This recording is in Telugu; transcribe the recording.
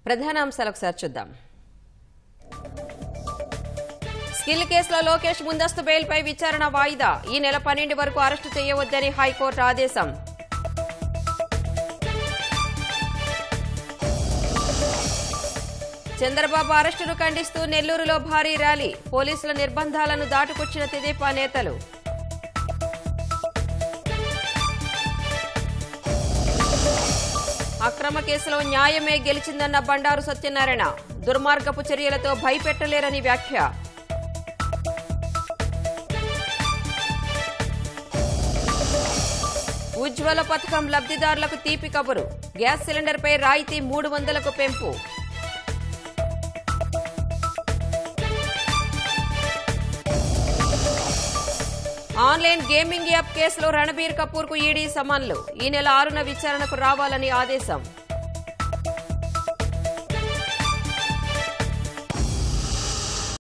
ప్రధానాంశాలు ఒకసారి చూద్దాం స్కిల్ కేసులో లోకేష్ ముందస్తు బెయిల్పై విచారణ వాయిదా ఈ నెల పన్నెండు వరకు అరెస్టు చేయవద్దని హైకోర్టు ఆదేశం చంద్రబాబు అరెస్టును ఖండిస్తూ నెల్లూరులో భారీ ర్యాలీ పోలీసుల నిర్బంధాలను దాటుకొచ్చిన తెదేపా నేతలు అక్రమ కేసులో న్యాయమే గెలిచిందన్న బండారు సత్యనారాయణ దుర్మార్గపు చర్యలతో భయపెట్టలేరని వ్యాఖ్య ఉజ్వల పథకం లబ్ధిదారులకు తీపి కబురు గ్యాస్ సిలిండర్పై రాయితీ మూడు వందలకు పెంపు ఆన్లైన్ గేమింగ్ యాప్ కేసులో రణబీర్ కపూర్ కు ఈడీ సమన్లు ఈ నెల ఆరున విచారణకు రావాలని ఆదేశం